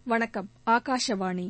வணக்கம் ஆகாஷவாணி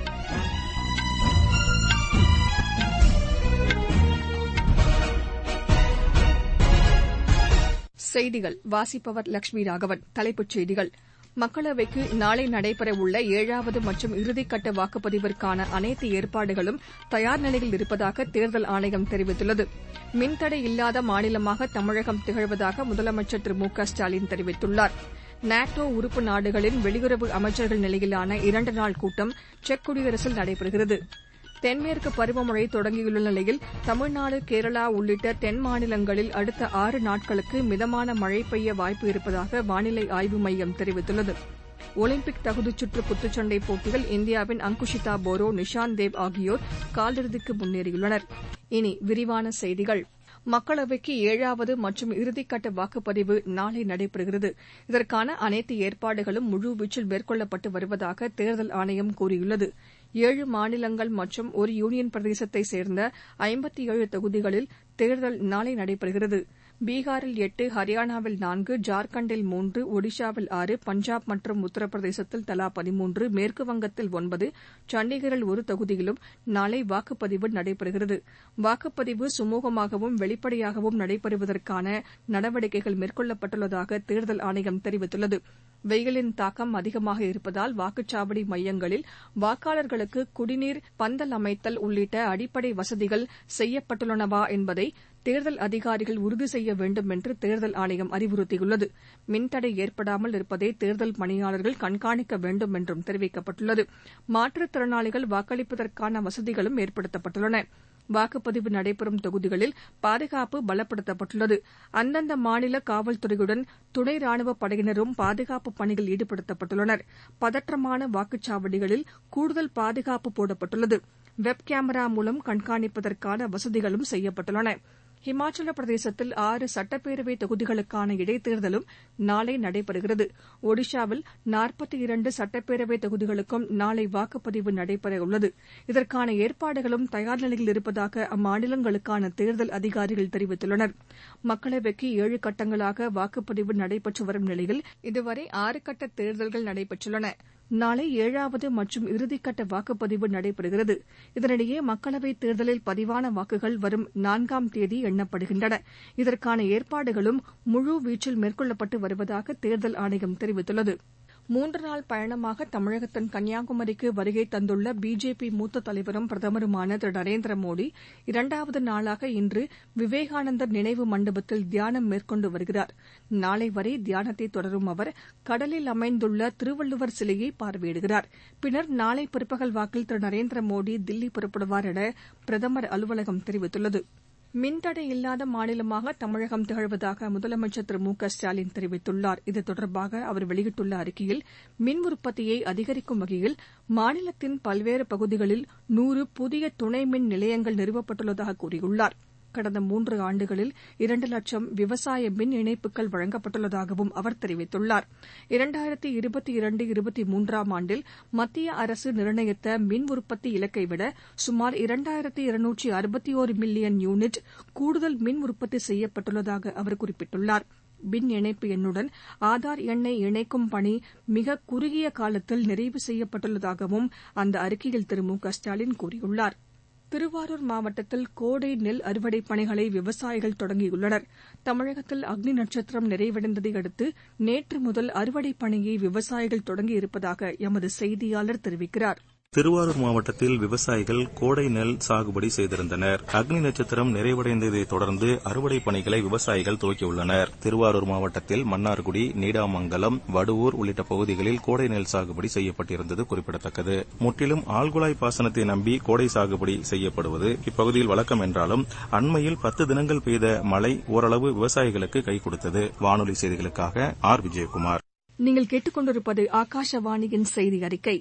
செய்திகள் வாசிப்பவர் லட்சுமி ராகவன் தலைப்புச் செய்திகள் மக்களவைக்கு நாளை நடைபெறவுள்ள ஏழாவது மற்றும் இறுதிக்கட்ட வாக்குப்பதிவிற்கான அனைத்து ஏற்பாடுகளும் தயார் நிலையில் இருப்பதாக தேர்தல் ஆணையம் தெரிவித்துள்ளது மின்தடை இல்லாத மாநிலமாக தமிழகம் திகழ்வதாக முதலமைச்சர் திரு மு க ஸ்டாலின் தெரிவித்துள்ளார் நாட்டோ உறுப்பு நாடுகளின் வெளியுறவு அமைச்சர்கள் நிலையிலான இரண்டு நாள் கூட்டம் செக் குடியரசில் நடைபெறுகிறது தென்மேற்கு பருவமழை தொடங்கியுள்ள நிலையில் தமிழ்நாடு கேரளா உள்ளிட்ட தென் மாநிலங்களில் அடுத்த ஆறு நாட்களுக்கு மிதமான மழை பெய்ய வாய்ப்பு இருப்பதாக வானிலை ஆய்வு மையம் தெரிவித்துள்ளது ஒலிம்பிக் தகுதிச்சுற்று குத்துச்சண்டை போட்டியில் இந்தியாவின் அங்குஷிதா போரோ நிஷாந்த் தேவ் ஆகியோர் காலிறுதிக்கு முன்னேறியுள்ளனர் இனி விரிவான செய்திகள் மக்களவைக்கு ஏழாவது மற்றும் இறுதிக்கட்ட வாக்குப்பதிவு நாளை நடைபெறுகிறது இதற்கான அனைத்து ஏற்பாடுகளும் முழுவீச்சில் மேற்கொள்ளப்பட்டு வருவதாக தேர்தல் ஆணையம் கூறியுள்ளது ஏழு மாநிலங்கள் மற்றும் ஒரு யூனியன் பிரதேசத்தைச் சேர்ந்த ஐம்பத்தி ஏழு தொகுதிகளில் தேர்தல் நாளை நடைபெறுகிறது பீகாரில் எட்டு ஹரியானாவில் நான்கு ஜார்க்கண்டில் மூன்று ஒடிஷாவில் ஆறு பஞ்சாப் மற்றும் உத்தரப்பிரதேசத்தில் தலா பதிமூன்று மேற்குவங்கத்தில் ஒன்பது சண்டிகரில் ஒரு தொகுதியிலும் நாளை வாக்குப்பதிவு நடைபெறுகிறது வாக்குப்பதிவு சுமூகமாகவும் வெளிப்படையாகவும் நடைபெறுவதற்கான நடவடிக்கைகள் மேற்கொள்ளப்பட்டுள்ளதாக தேர்தல் ஆணையம் தெரிவித்துள்ளது வெயிலின் தாக்கம் அதிகமாக இருப்பதால் வாக்குச்சாவடி மையங்களில் வாக்காளர்களுக்கு குடிநீர் பந்தல் அமைத்தல் உள்ளிட்ட அடிப்படை வசதிகள் செய்யப்பட்டுள்ளனவா என்பதை தேர்தல் அதிகாரிகள் உறுதி செய்ய வேண்டும் என்று தேர்தல் ஆணையம் அறிவுறுத்தியுள்ளது மின்தடை ஏற்படாமல் இருப்பதை தேர்தல் பணியாளர்கள் கண்காணிக்க வேண்டும் என்றும் தெரிவிக்கப்பட்டுள்ளது மாற்றுத் திறனாளிகள் வாக்களிப்பதற்கான வசதிகளும் ஏற்படுத்தப்பட்டுள்ளன வாக்குப்பதிவு நடைபெறும் தொகுதிகளில் பாதுகாப்பு பலப்படுத்தப்பட்டுள்ளது அந்தந்த மாநில காவல்துறையுடன் துணை ராணுவப் படையினரும் பாதுகாப்பு பணியில் ஈடுபடுத்தப்பட்டுள்ளனர் பதற்றமான வாக்குச்சாவடிகளில் கூடுதல் பாதுகாப்பு போடப்பட்டுள்ளது வெப் கேமரா மூலம் கண்காணிப்பதற்கான வசதிகளும் செய்யப்பட்டுள்ளன ஹிமாச்சல பிரதேசத்தில் ஆறு சட்டப்பேரவை தொகுதிகளுக்கான இடைத்தேர்தலும் நாளை நடைபெறுகிறது ஒடிஷாவில் நாற்பத்தி இரண்டு சட்டப்பேரவை தொகுதிகளுக்கும் நாளை வாக்குப்பதிவு நடைபெறவுள்ளது இதற்கான ஏற்பாடுகளும் தயார் நிலையில் இருப்பதாக அம்மாநிலங்களுக்கான தேர்தல் அதிகாரிகள் தெரிவித்துள்ளனர் மக்களவைக்கு ஏழு கட்டங்களாக வாக்குப்பதிவு நடைபெற்று வரும் நிலையில் இதுவரை ஆறு கட்ட தேர்தல்கள் நடைபெற்றுள்ளன நாளை ஏழாவது மற்றும் இறுதிக்கட்ட வாக்குப்பதிவு நடைபெறுகிறது இதனிடையே மக்களவைத் தேர்தலில் பதிவான வாக்குகள் வரும் நான்காம் தேதி எண்ணப்படுகின்றன இதற்கான ஏற்பாடுகளும் முழுவீச்சில் மேற்கொள்ளப்பட்டு வருவதாக தேர்தல் ஆணையம் தெரிவித்துள்ளது மூன்று நாள் பயணமாக தமிழகத்தின் கன்னியாகுமரிக்கு வருகை தந்துள்ள பிஜேபி மூத்த தலைவரும் பிரதமருமான திரு நரேந்திர மோடி இரண்டாவது நாளாக இன்று விவேகானந்தர் நினைவு மண்டபத்தில் தியானம் மேற்கொண்டு வருகிறார் நாளை வரை தியானத்தை தொடரும் அவர் கடலில் அமைந்துள்ள திருவள்ளுவர் சிலையை பார்வையிடுகிறார் பின்னர் நாளை பிற்பகல் வாக்கில் திரு நரேந்திர மோடி தில்லி புறப்படுவார் என பிரதமர் அலுவலகம் தெரிவித்துள்ளது மின்தடை இல்லாத மாநிலமாக தமிழகம் திகழ்வதாக முதலமைச்சர் திரு மு க ஸ்டாலின் தெரிவித்துள்ளார் இது தொடர்பாக அவர் வெளியிட்டுள்ள அறிக்கையில் மின் உற்பத்தியை அதிகரிக்கும் வகையில் மாநிலத்தின் பல்வேறு பகுதிகளில் நூறு புதிய துணை மின் நிலையங்கள் நிறுவப்பட்டுள்ளதாக கூறியுள்ளார் கடந்த மூன்று ஆண்டுகளில் இரண்டு லட்சம் விவசாய மின் இணைப்புகள் வழங்கப்பட்டுள்ளதாகவும் அவர் தெரிவித்துள்ளார் இரண்டாயிரத்தி இருபத்தி இரண்டு இருபத்தி மூன்றாம் ஆண்டில் மத்திய அரசு நிர்ணயித்த மின் உற்பத்தி இலக்கை விட சுமார் இரண்டாயிரத்தி இருநூற்றி அறுபத்தி ஒரு மில்லியன் யூனிட் கூடுதல் மின் உற்பத்தி செய்யப்பட்டுள்ளதாக அவர் குறிப்பிட்டுள்ளார் மின் இணைப்பு எண்ணுடன் ஆதார் எண்ணை இணைக்கும் பணி மிக குறுகிய காலத்தில் நிறைவு செய்யப்பட்டுள்ளதாகவும் அந்த அறிக்கையில் திரு மு க ஸ்டாலின் கூறியுள்ளார் திருவாரூர் மாவட்டத்தில் கோடை நெல் அறுவடை பணிகளை விவசாயிகள் தொடங்கியுள்ளனர் தமிழகத்தில் அக்னி நட்சத்திரம் நிறைவடைந்ததை அடுத்து நேற்று முதல் அறுவடை பணியை விவசாயிகள் தொடங்கியிருப்பதாக எமது செய்தியாளர் தெரிவிக்கிறார் திருவாரூர் மாவட்டத்தில் விவசாயிகள் கோடை நெல் சாகுபடி செய்திருந்தனர் அக்னி நட்சத்திரம் நிறைவடைந்ததை தொடர்ந்து அறுவடை பணிகளை விவசாயிகள் துவக்கியுள்ளனர் திருவாரூர் மாவட்டத்தில் மன்னார்குடி நீடாமங்கலம் வடுவூர் உள்ளிட்ட பகுதிகளில் கோடை நெல் சாகுபடி செய்யப்பட்டிருந்தது குறிப்பிடத்தக்கது முற்றிலும் ஆழ்குழாய் பாசனத்தை நம்பி கோடை சாகுபடி செய்யப்படுவது இப்பகுதியில் வழக்கம் என்றாலும் அண்மையில் பத்து தினங்கள் பெய்த மழை ஓரளவு விவசாயிகளுக்கு கை கொடுத்தது வானொலி செய்திகளுக்காக ஆர் விஜயகுமார் நீங்கள் கேட்டுக்கொண்டிருப்பது ஆகாஷவாணியின் செய்தி அறிக்கை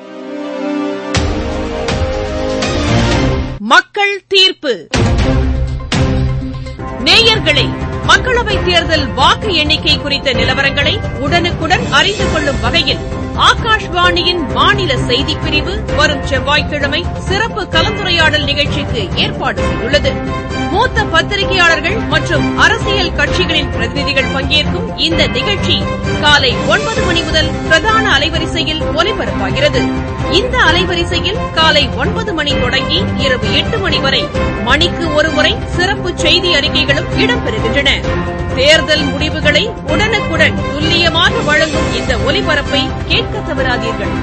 மக்கள் தீர்ப்பு நேயர்களே மக்களவைத் தேர்தல் வாக்கு எண்ணிக்கை குறித்த நிலவரங்களை உடனுக்குடன் அறிந்து கொள்ளும் வகையில் ஆகாஷ்வாணியின் மாநில செய்திப் பிரிவு வரும் செவ்வாய்க்கிழமை சிறப்பு கலந்துரையாடல் நிகழ்ச்சிக்கு ஏற்பாடு செய்துள்ளது மூத்த பத்திரிகையாளர்கள் மற்றும் அரசியல் கட்சிகளின் பிரதிநிதிகள் பங்கேற்கும் இந்த நிகழ்ச்சி காலை ஒன்பது மணி முதல் பிரதான அலைவரிசையில் ஒலிபரப்பாகிறது இந்த அலைவரிசையில் காலை ஒன்பது மணி தொடங்கி இரவு எட்டு மணி வரை மணிக்கு ஒருமுறை சிறப்பு செய்தி அறிக்கைகளும் இடம்பெறுகின்றன தேர்தல் முடிவுகளை உடனுக்குடன் துல்லியமாக வழங்கும் இந்த ஒலிபரப்பை கேட்க தவறாதீர்கள்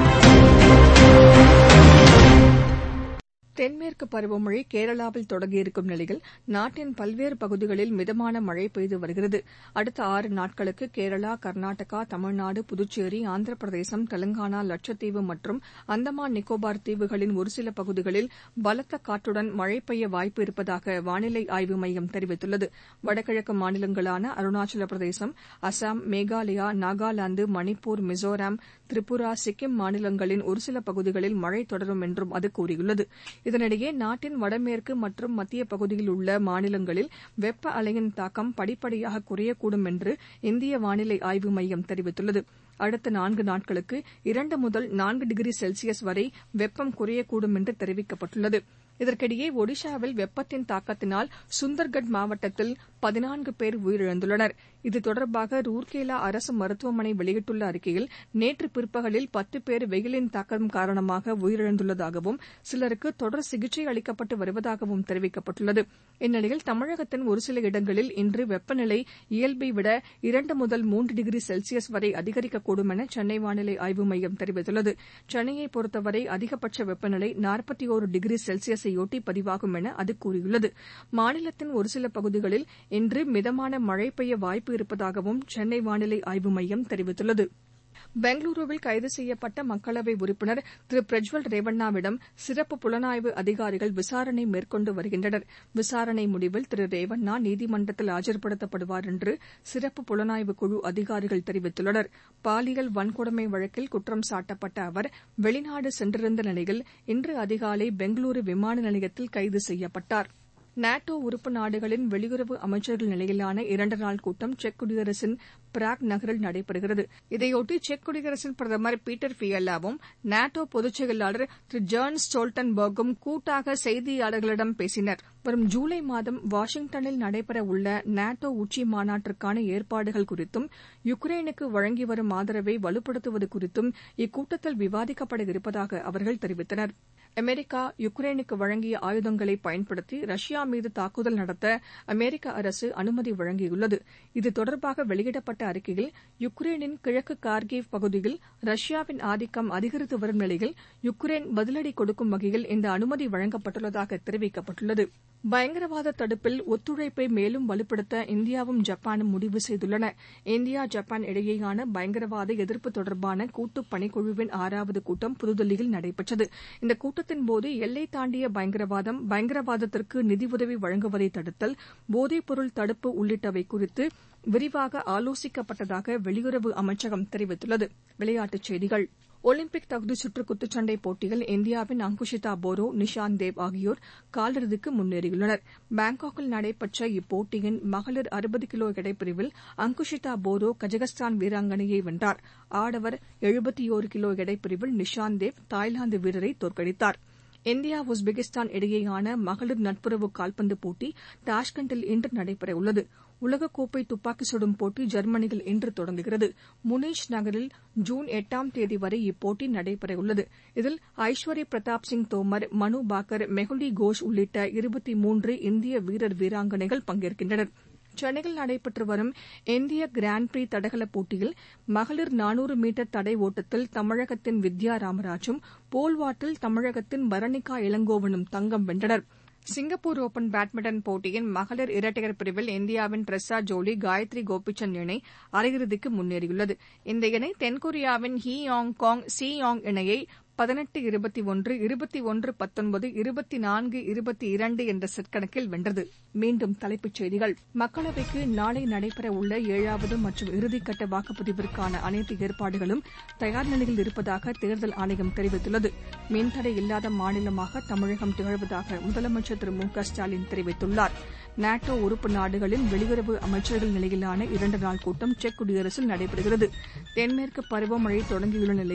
தென்மேற்கு பருவமழை கேரளாவில் தொடங்கியிருக்கும் நிலையில் நாட்டின் பல்வேறு பகுதிகளில் மிதமான மழை பெய்து வருகிறது அடுத்த ஆறு நாட்களுக்கு கேரளா கர்நாடகா தமிழ்நாடு புதுச்சேரி ஆந்திர பிரதேசம் தெலங்கானா லட்சத்தீவு மற்றும் அந்தமான் நிக்கோபார் தீவுகளின் ஒருசில பகுதிகளில் பலத்த காற்றுடன் மழை பெய்ய வாய்ப்பு இருப்பதாக வானிலை ஆய்வு மையம் தெரிவித்துள்ளது வடகிழக்கு மாநிலங்களான அருணாச்சல பிரதேசம் அசாம் மேகாலயா நாகாலாந்து மணிப்பூர் மிசோராம் திரிபுரா சிக்கிம் மாநிலங்களின் ஒருசில பகுதிகளில் மழை தொடரும் என்றும் அது கூறியுள்ளது இதனிடையே நாட்டின் வடமேற்கு மற்றும் மத்திய பகுதியில் உள்ள மாநிலங்களில் வெப்ப அலையின் தாக்கம் படிப்படியாக குறையக்கூடும் என்று இந்திய வானிலை ஆய்வு மையம் தெரிவித்துள்ளது அடுத்த நான்கு நாட்களுக்கு இரண்டு முதல் நான்கு டிகிரி செல்சியஸ் வரை வெப்பம் குறையக்கூடும் என்று தெரிவிக்கப்பட்டுள்ளது இதற்கிடையே ஒடிஷாவில் வெப்பத்தின் தாக்கத்தினால் சுந்தர்கட் மாவட்டத்தில் பதினான்கு பேர் உயிரிழந்துள்ளனர் இது தொடர்பாக ரூர்கேலா அரசு மருத்துவமனை வெளியிட்டுள்ள அறிக்கையில் நேற்று பிற்பகலில் பத்து பேர் வெயிலின் தாக்கம் காரணமாக உயிரிழந்துள்ளதாகவும் சிலருக்கு தொடர் சிகிச்சை அளிக்கப்பட்டு வருவதாகவும் தெரிவிக்கப்பட்டுள்ளது இந்நிலையில் தமிழகத்தின் ஒருசில இடங்களில் இன்று வெப்பநிலை இயல்பை விட இரண்டு முதல் மூன்று டிகிரி செல்சியஸ் வரை அதிகரிக்கக்கூடும் என சென்னை வானிலை ஆய்வு மையம் தெரிவித்துள்ளது சென்னையை பொறுத்தவரை அதிகபட்ச வெப்பநிலை நாற்பத்தி ஒரு டிகிரி செல்சியஸையொட்டி பதிவாகும் என அது கூறியுள்ளது மாநிலத்தின் ஒருசில பகுதிகளில் இன்று மிதமான மழை பெய்ய வாய்ப்பு இருப்பதாகவும் சென்னை வானிலை ஆய்வு மையம் தெரிவித்துள்ளது பெங்களூருவில் கைது செய்யப்பட்ட மக்களவை உறுப்பினர் திரு பிரஜ்வல் ரேவண்ணாவிடம் சிறப்பு புலனாய்வு அதிகாரிகள் விசாரணை மேற்கொண்டு வருகின்றனர் விசாரணை முடிவில் திரு ரேவண்ணா நீதிமன்றத்தில் ஆஜர்படுத்தப்படுவார் என்று சிறப்பு புலனாய்வு குழு அதிகாரிகள் தெரிவித்துள்ளனர் பாலியல் வன்கொடுமை வழக்கில் குற்றம் சாட்டப்பட்ட அவர் வெளிநாடு சென்றிருந்த நிலையில் இன்று அதிகாலை பெங்களூரு விமான நிலையத்தில் கைது செய்யப்பட்டார் நாட்டோ உறுப்பு நாடுகளின் வெளியுறவு அமைச்சர்கள் நிலையிலான இரண்டு நாள் கூட்டம் செக் குடியரசின் பிராக் நகரில் நடைபெறுகிறது இதையொட்டி செக் குடியரசின் பிரதமர் பீட்டர் ஃபியல்லாவும் நாட்டோ பொதுச் செயலாளர் திரு ஜான் ஸ்டோல்டன்பர்க்கும் கூட்டாக செய்தியாளர்களிடம் பேசினர் வரும் ஜூலை மாதம் வாஷிங்டனில் நடைபெறவுள்ள நாட்டோ உச்சி மாநாட்டிற்கான ஏற்பாடுகள் குறித்தும் யுக்ரைனுக்கு வழங்கி வரும் ஆதரவை வலுப்படுத்துவது குறித்தும் இக்கூட்டத்தில் விவாதிக்கப்பட இருப்பதாக அவர்கள் தெரிவித்தனர் அமெரிக்கா யுக்ரைனுக்கு வழங்கிய ஆயுதங்களை பயன்படுத்தி ரஷ்யா மீது தாக்குதல் நடத்த அமெரிக்க அரசு அனுமதி வழங்கியுள்ளது இது தொடர்பாக வெளியிடப்பட்ட அறிக்கையில் யுக்ரைனின் கிழக்கு கார்கிவ் பகுதியில் ரஷ்யாவின் ஆதிக்கம் அதிகரித்து வரும் நிலையில் யுக்ரைன் பதிலடி கொடுக்கும் வகையில் இந்த அனுமதி வழங்கப்பட்டுள்ளதாக தெரிவிக்கப்பட்டுள்ளது பயங்கரவாத தடுப்பில் ஒத்துழைப்பை மேலும் வலுப்படுத்த இந்தியாவும் ஜப்பானும் முடிவு செய்துள்ளன இந்தியா ஜப்பான் இடையேயான பயங்கரவாத எதிர்ப்பு தொடர்பான கூட்டு பணிக்குழுவின் ஆறாவது கூட்டம் புதுதில்லியில் நடைபெற்றது இந்த கூட்டத்தின்போது எல்லை தாண்டிய பயங்கரவாதம் பயங்கரவாதத்திற்கு நிதியுதவி வழங்குவதை தடுத்தல் போதைப்பொருள் தடுப்பு உள்ளிட்டவை குறித்து விரிவாக ஆலோசிக்கப்பட்டதாக வெளியுறவு அமைச்சகம் தெரிவித்துள்ளது விளையாட்டுச் செய்திகள் ஒலிம்பிக் தகுதிச்சுற்று குத்துச்சண்டை போட்டியில் இந்தியாவின் அங்குஷிதா போரோ நிஷாந்த் தேவ் ஆகியோர் காலிறுதிக்கு முன்னேறியுள்ளனர் பாங்காக்கில் நடைபெற்ற இப்போட்டியின் மகளிர் அறுபது கிலோ எடைப்பிரிவில் அங்குஷிதா போரோ கஜகஸ்தான் வீராங்கனையை வென்றார் ஆடவர் எழுபத்தியோரு கிலோ எடைப்பிரிவில் நிஷாந்த் தேவ் தாய்லாந்து வீரரை தோற்கடித்தார் இந்தியா உஸ்பெகிஸ்தான் இடையேயான மகளிர் நட்புறவு கால்பந்து போட்டி டாஷ்கண்டில் இன்று நடைபெறவுள்ளது உலகக்கோப்பை துப்பாக்கி சுடும் போட்டி ஜெர்மனியில் இன்று தொடங்குகிறது முனிச் நகரில் ஜூன் எட்டாம் தேதி வரை இப்போட்டி நடைபெறவுள்ளது இதில் ஐஸ்வர்ய பிரதாப் சிங் தோமர் மனு பாக்கர் மெகுலி கோஷ் உள்ளிட்ட இருபத்தி மூன்று இந்திய வீரர் வீராங்கனைகள் பங்கேற்கின்றனர் சென்னையில் நடைபெற்று வரும் இந்திய கிராண்ட் பிரீ தடகள போட்டியில் மகளிர் நானூறு மீட்டர் தடை ஓட்டத்தில் தமிழகத்தின் வித்யா ராமராஜும் போல்வால்ட்டில் தமிழகத்தின் பரணிகா இளங்கோவனும் தங்கம் வென்றனர் சிங்கப்பூர் ஒபன் பேட்மிண்டன் போட்டியின் மகளிர் இரட்டையர் பிரிவில் இந்தியாவின் ட்ரெஸ்ஸா ஜோலி காயத்ரி கோபிசந்த் இணை அரையிறுதிக்கு முன்னேறியுள்ளது இந்த இணை தென்கொரியாவின் Hee Yang Kang Chi Yang இணையை பதினெட்டு இருபத்தி ஒன்று இருபத்தி ஒன்று பத்தொன்பது இருபத்தி நான்கு இருபத்தி இரண்டு என்ற செட் கணக்கில் வென்றது மீண்டும் தலைப்புச் செய்திகள் மக்களவைக்கு நாளை நடைபெறவுள்ள ஏழாவது மற்றும் இறுதிக்கட்ட வாக்குப்பதிவிற்கான அனைத்து ஏற்பாடுகளும் தயார் நிலையில் இருப்பதாக தேர்தல் ஆணையம் தெரிவித்துள்ளது மின்தடை இல்லாத மாநிலமாக தமிழகம் திகழ்வதாக முதலமைச்சர் திரு மு க ஸ்டாலின் தெரிவித்துள்ளார் நாட்டோ உறுப்பு நாடுகளின் வெளியுறவு அமைச்சர்கள் நிலையிலான இரண்டு நாள் கூட்டம் செக் குடியரசில் நடைபெறுகிறது தென்மேற்கு பருவமழை தொடங்கியுள்ள நிலையில்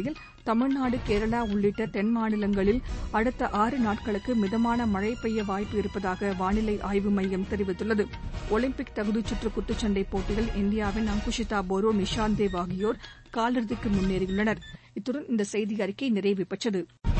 தமிழ்நாடு கேரளா உள்ளிட்ட தென் மாநிலங்களில் அடுத்த ஆறு நாட்களுக்கு மிதமான மழை பெய்ய வாய்ப்பு இருப்பதாக வானிலை ஆய்வு மையம் தெரிவித்துள்ளது ஒலிம்பிக் தகுதிச்சுற்று குத்துச்சண்டை போட்டியில் இந்தியாவின் அங்குஷிதா போரோ நிஷாந்த் தேவ் ஆகியோர் காலிறுதிக்கு முன்னேறியுள்ளனர் இத்துடன் இந்த செய்தி அறிக்கை நிறைவு பெற்றது